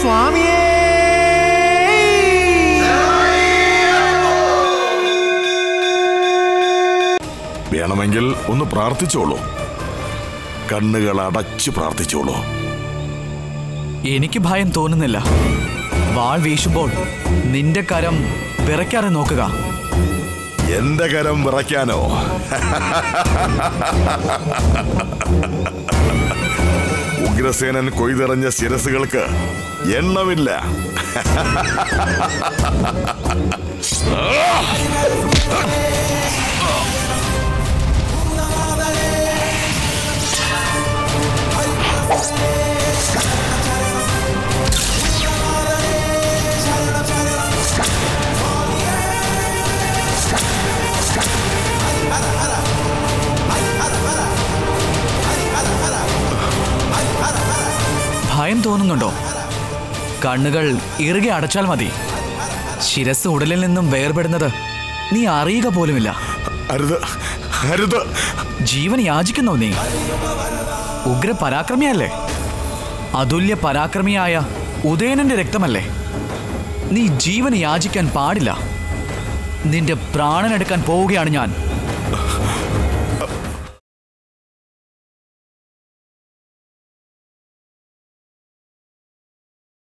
സ്വാമിയേ വേണമെങ്കിൽ ഒന്ന് പ്രാർത്ഥിച്ചോളൂ കണ്ണുകൾ അടച്ചു പ്രാർത്ഥിച്ചോളൂ എനിക്ക് ഭയം തോന്നുന്നില്ല വാൾ വീശുമ്പോൾ നിന്റെ കരം വിറയ്ക്കാതെ നോക്കുക എന്റെ കരം വിറയ്ക്കാനോ ഉഗ്രസേനൻ കൊയ്തെറിഞ്ഞ ശിരസുകൾക്ക് എണ്ണമില്ല ഭയം തോന്നുന്നുണ്ടോ കണ്ണുകൾ ഇറുകെ അടച്ചാൽ മതി ശിരസ് ഉടലിൽ നിന്നും വേർപെടുന്നത് നീ അറിയുക പോലുമില്ല അരുത് അരുത് ജീവൻ യാചിക്കുന്നോ നീ ഉഗ്ര പരാക്രമിയല്ലേ അതുല്യ പരാക്രമിയായ ഉദയനന്റെ രക്തമല്ലേ നീ ജീവൻ യാചിക്കാൻ പാടില്ല നിന്റെ പ്രാണനെടുക്കാൻ പോവുകയാണ് ഞാൻ